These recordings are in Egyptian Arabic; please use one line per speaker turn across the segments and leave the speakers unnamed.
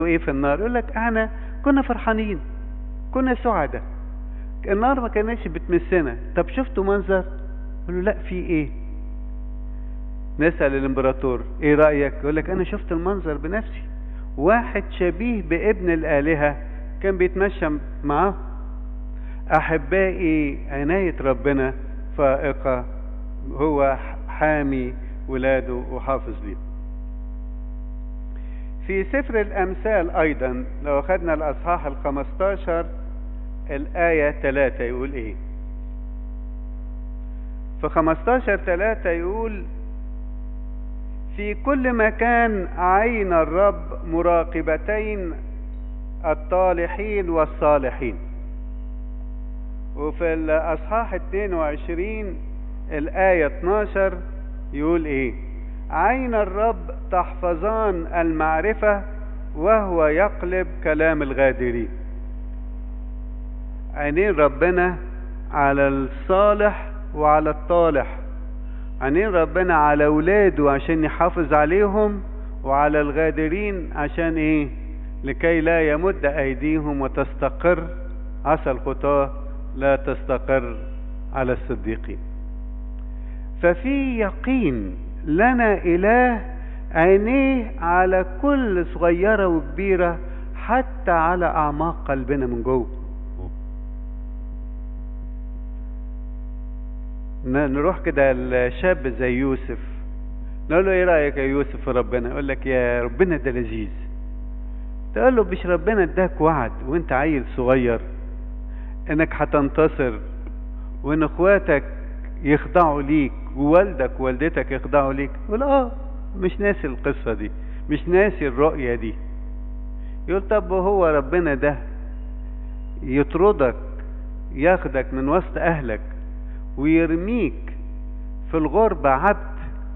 ايه في النار يقول لك احنا كنا فرحانين كنا سعداء النار ما كانتش بتمسنا طب شفتوا منظر يقول له لا في ايه نسأل الامبراطور ايه رأيك يقول لك انا شفت المنظر بنفسي واحد شبيه بابن الآلهة كان بيتمشى معاه أحبائي عناية ربنا فائقة هو حامي ولاده وحافظ ليه في سفر الأمثال أيضا لو أخذنا الأصحاح الخمستاشر الآية ثلاثة يقول إيه في خمستاشر ثلاثة يقول في كل مكان عين الرب مراقبتين الطالحين والصالحين وفي الأصحاح 22 الآية 12 يقول إيه عين الرب تحفظان المعرفة وهو يقلب كلام الغادرين عينين ربنا على الصالح وعلى الطالح عينين ربنا على اولاده عشان يحافظ عليهم وعلى الغادرين عشان ايه لكي لا يمد ايديهم وتستقر عسى الخطاه لا تستقر على الصديقين ففي يقين لنا اله عينيه على كل صغيره وكبيره حتى على اعماق قلبنا من جوه نروح كده الشاب زي يوسف نقول له ايه رايك يا يوسف في ربنا يقول لك يا ربنا ده لذيذ تقول له مش ربنا اداك وعد وانت عيل صغير انك هتنتصر وان اخواتك يخضعوا ليك ووالدك ووالدتك يخضعوا ليك يقول اه مش ناسي القصة دي مش ناسي الرؤية دي يقول طب هو ربنا ده يطردك ياخدك من وسط اهلك ويرميك في الغربة عبد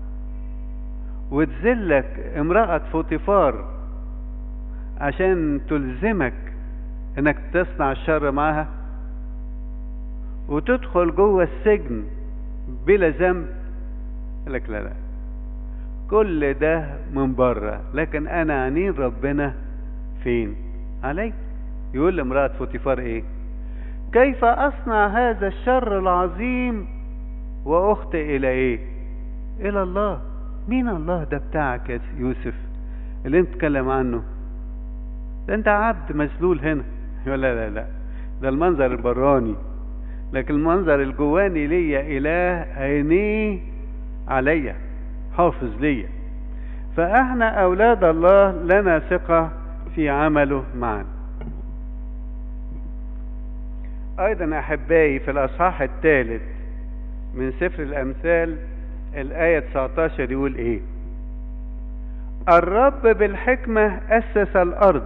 وتذلك امرأة فوطيفار عشان تلزمك انك تصنع الشر معاها وتدخل جوه السجن بلا ذنب لك لا لا كل ده من بره لكن انا عنين ربنا فين علي يقول لامرأة فوطيفار ايه كيف اصنع هذا الشر العظيم واخطئ الى ايه الى الله مين الله ده بتاعك يا يوسف اللي انت تتكلم عنه ده انت عبد مسلول هنا يقول لا لا لا ده المنظر البراني لكن المنظر الجواني ليا اله عينيه عليا حافظ ليا فاحنا اولاد الله لنا ثقه في عمله معنا ايضا احبائي في الاصحاح الثالث من سفر الامثال الايه 19 يقول ايه الرب بالحكمه اسس الارض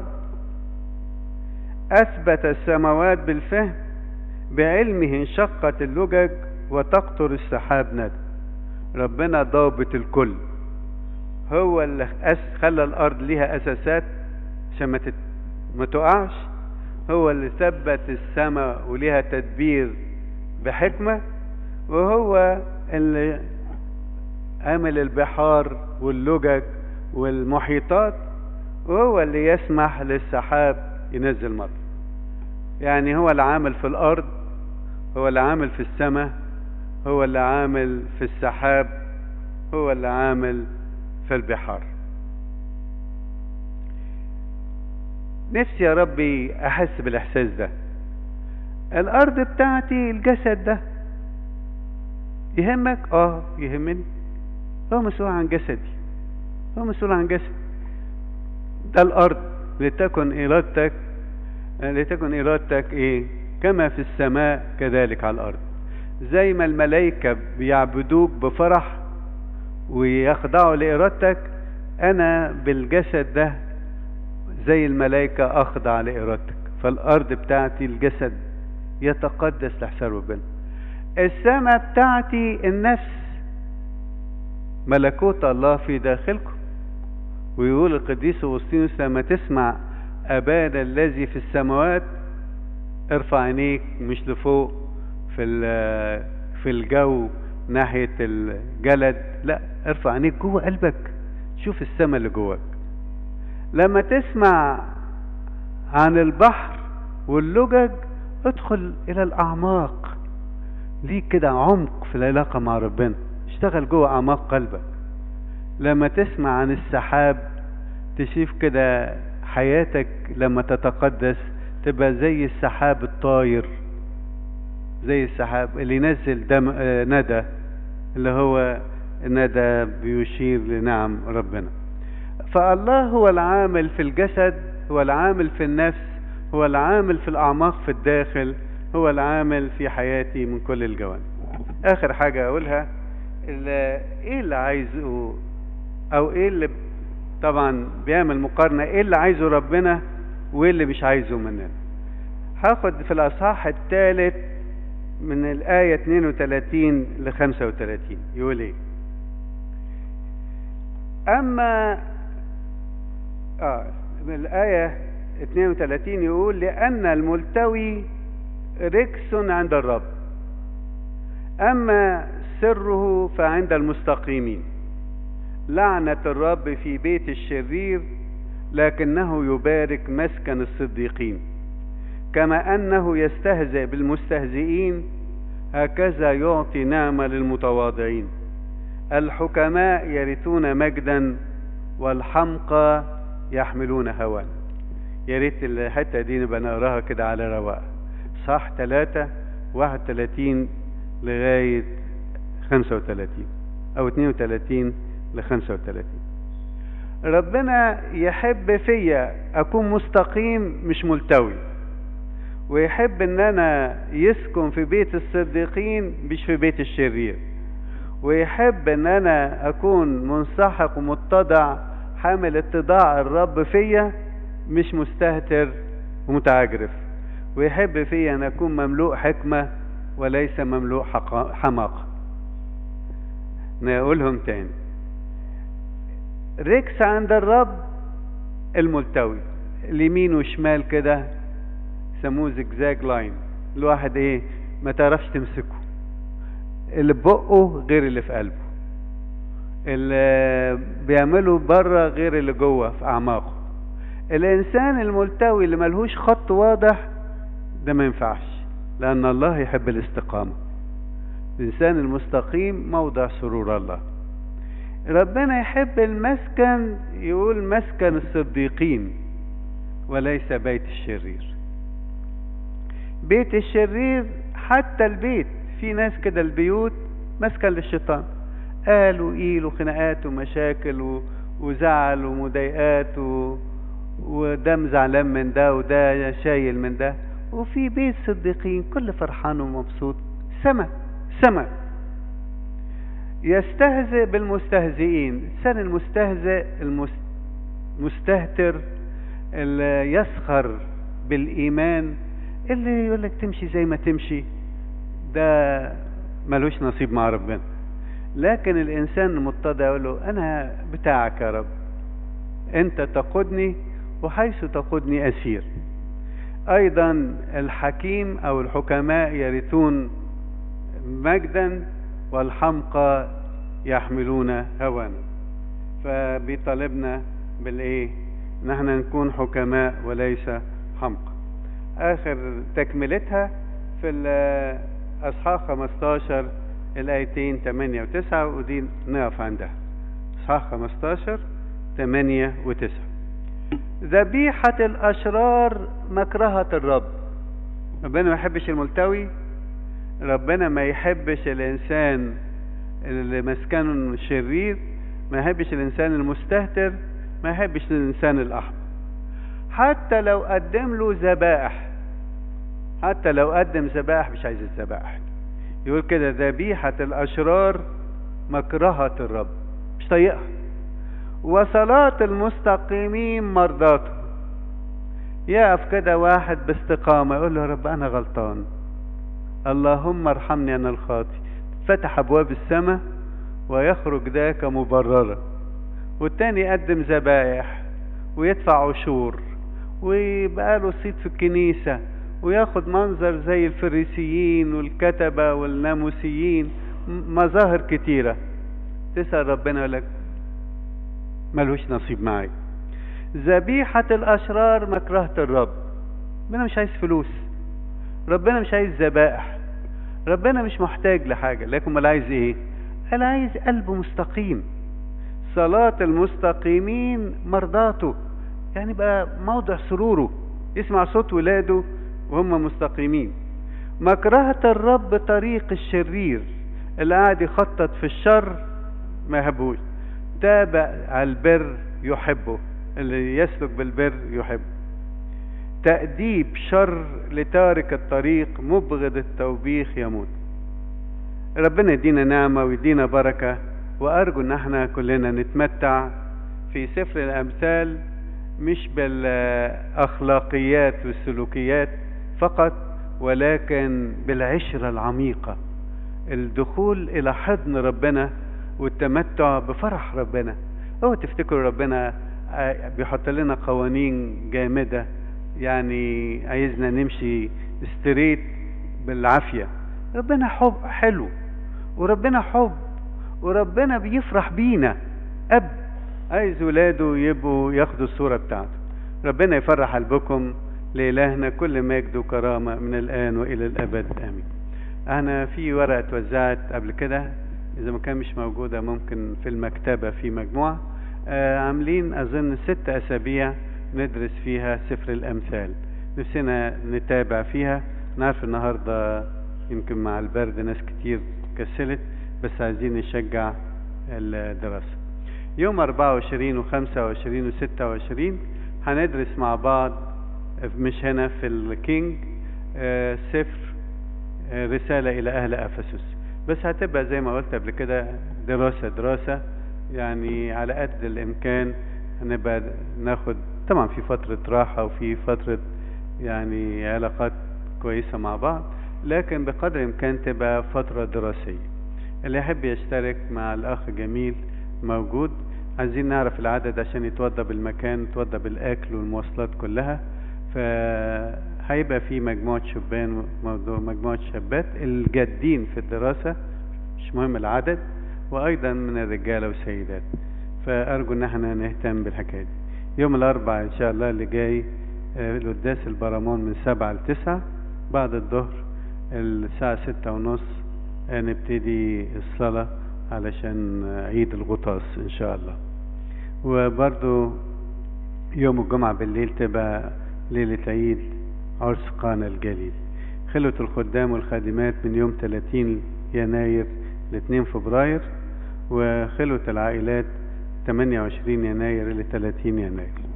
اثبت السماوات بالفهم بعلمه انشقت اللجج وتقطر السحاب ندى ربنا ضابط الكل هو اللي خلى الارض ليها اساسات عشان ما, تت... ما تقعش هو اللي ثبت السماء وليها تدبير بحكمة وهو اللي عمل البحار واللجج والمحيطات وهو اللي يسمح للسحاب ينزل مطر يعني هو اللي عامل في الأرض هو اللي عامل في السماء هو اللي عامل في السحاب هو اللي عامل في البحار نفسي يا ربي احس بالاحساس ده الارض بتاعتي الجسد ده يهمك اه يهمني هو مسؤول عن جسدي هو مسؤول عن جسدي ده الارض لتكن ارادتك لتكن ارادتك ايه كما في السماء كذلك على الارض زي ما الملائكة بيعبدوك بفرح ويخضعوا لإرادتك أنا بالجسد ده زي الملائكة أخضع لإرادتك فالأرض بتاعتي الجسد يتقدس لحساب ربنا السماء بتاعتي النفس ملكوت الله في داخلكم ويقول القديس أغسطينوس لما تسمع أبانا الذي في السماوات ارفع عينيك مش لفوق في في الجو ناحية الجلد لا ارفع عينيك جوه قلبك شوف السماء اللي جواك لما تسمع عن البحر واللجج ادخل الى الاعماق ليك كده عمق في العلاقة مع ربنا اشتغل جوه اعماق قلبك لما تسمع عن السحاب تشوف كده حياتك لما تتقدس تبقى زي السحاب الطاير زي السحاب اللي ينزل دم آه ندى اللي هو ندى بيشير لنعم ربنا فالله هو العامل في الجسد هو العامل في النفس هو العامل في الأعماق في الداخل هو العامل في حياتي من كل الجوانب آخر حاجة أقولها اللي إيه اللي عايزه أو إيه اللي طبعا بيعمل مقارنة إيه اللي عايزه ربنا وإيه اللي مش عايزه مننا هاخد في الأصحاح الثالث من الآية 32 ل 35 يقول إيه أما آه من الآية 32 يقول لأن الملتوي ركس عند الرب أما سره فعند المستقيمين لعنة الرب في بيت الشرير لكنه يبارك مسكن الصديقين كما أنه يستهزئ بالمستهزئين هكذا يعطي نعمة للمتواضعين الحكماء يرثون مجدا والحمقى يحملون هوانا يا ريت الحته دي نبقى نقراها كده على رواق صح 3 31 لغايه 35 او 32 ل 35 ربنا يحب فيا اكون مستقيم مش ملتوي ويحب ان انا يسكن في بيت الصديقين مش في بيت الشرير ويحب ان انا اكون منسحق ومتضع حامل اتضاع الرب فيا مش مستهتر ومتعجرف ويحب فيا ان اكون مملوء حكمة وليس مملوء حماقة نقولهم تاني ركس عند الرب الملتوي اليمين وشمال كده سموه زجزاج لاين الواحد ايه ما تعرفش تمسكه اللي بقه غير اللي في قلبه اللي بيعمله بره غير اللي جوه في اعماقه الانسان الملتوي اللي ملهوش خط واضح ده ما ينفعش لان الله يحب الاستقامه الانسان المستقيم موضع سرور الله ربنا يحب المسكن يقول مسكن الصديقين وليس بيت الشرير بيت الشرير حتى البيت في ناس كده البيوت مسكن للشيطان قال وقيل وخناقات ومشاكل و... وزعل ومضايقات و... وده مزعلان من ده وده شايل من ده وفي بيت صديقين كل فرحان ومبسوط سما سما يستهزئ بالمستهزئين الانسان المستهزئ المستهتر اللي يسخر بالايمان اللي يقول لك تمشي زي ما تمشي ده ملوش نصيب مع ربنا لكن الانسان المتضع يقول له انا بتاعك يا رب انت تقودني وحيث تقودني اسير ايضا الحكيم او الحكماء يرثون مجدا والحمقى يحملون هوانا فبيطالبنا بالايه ان احنا نكون حكماء وليس حمقى اخر تكملتها في اصحاح 15 الايتين 8 و9 ودي نقف عندها اصحاح 15 8 و9 ذبيحة الأشرار مكرهة الرب ربنا ما يحبش الملتوي ربنا ما يحبش الإنسان اللي مسكنه شرير ما يحبش الإنسان المستهتر ما يحبش الإنسان الأحمر حتى لو قدم له ذبائح حتى لو قدم ذبائح مش عايز الذبائح يقول كده ذبيحة الأشرار مكرهة الرب مش طايقها وصلاة المستقيمين مرضاته يقف كده واحد باستقامة يقول له يا رب أنا غلطان اللهم ارحمني أنا الخاطي فتح أبواب السماء ويخرج ذاك مبررا والتاني يقدم ذبايح ويدفع عشور ويبقى له صيت في الكنيسة وياخد منظر زي الفريسيين والكتبة والناموسيين مظاهر كتيرة تسأل ربنا يقول لك ملوش نصيب معي ذبيحة الأشرار مكرهة الرب ربنا مش عايز فلوس ربنا مش عايز ذبائح ربنا مش محتاج لحاجة لكن امال عايز ايه قال عايز قلب مستقيم صلاة المستقيمين مرضاته يعني بقى موضع سروره يسمع صوت ولاده وهم مستقيمين مكرهة الرب طريق الشرير اللي قاعد يخطط في الشر ما يحبوش تابع على البر يحبه اللي يسلك بالبر يحبه تأديب شر لتارك الطريق مبغض التوبيخ يموت ربنا يدينا نعمة ويدينا بركة وأرجو إن احنا كلنا نتمتع في سفر الأمثال مش بالأخلاقيات والسلوكيات فقط ولكن بالعشرة العميقة الدخول إلى حضن ربنا والتمتع بفرح ربنا هو تفتكروا ربنا بيحط لنا قوانين جامدة يعني عايزنا نمشي ستريت بالعافية ربنا حب حلو وربنا حب وربنا بيفرح بينا أب عايز ولاده يبقوا ياخدوا الصورة بتاعته ربنا يفرح قلبكم لإلهنا كل مجد وكرامة من الآن وإلى الأبد آمين أنا في ورقة اتوزعت قبل كده إذا ما كان مش موجودة ممكن في المكتبة في مجموعة آه عاملين أظن ست أسابيع ندرس فيها سفر الأمثال نفسنا نتابع فيها نعرف النهاردة يمكن مع البرد ناس كتير كسلت بس عايزين نشجع الدراسة يوم 24 و 25 و 26 هندرس مع بعض مش هنا في الكينج آه سفر آه رسالة إلى أهل أفسس بس هتبقى زي ما قلت قبل كده دراسة دراسة يعني على قد الإمكان هنبقى ناخد طبعا في فترة راحة وفي فترة يعني علاقات كويسة مع بعض لكن بقدر الإمكان تبقى فترة دراسية اللي يحب يشترك مع الأخ جميل موجود عايزين نعرف العدد عشان يتوضى بالمكان يتوضى بالأكل والمواصلات كلها فهيبقى في مجموعة شبان وموضوع مجموعة شابات الجادين في الدراسة مش مهم العدد وأيضا من الرجالة والسيدات فأرجو إن احنا نهتم بالحكاية دي يوم الأربعاء إن شاء الله اللي جاي القداس البرامون من سبعة لتسعة بعد الظهر الساعة ستة ونص نبتدي الصلاة علشان عيد الغطاس إن شاء الله وبرضو يوم الجمعة بالليل تبقى ليلة عيد عرس قانا الجليل خلوة الخدام والخادمات من يوم 30 يناير ل 2 فبراير وخلوة العائلات 28 يناير ل 30 يناير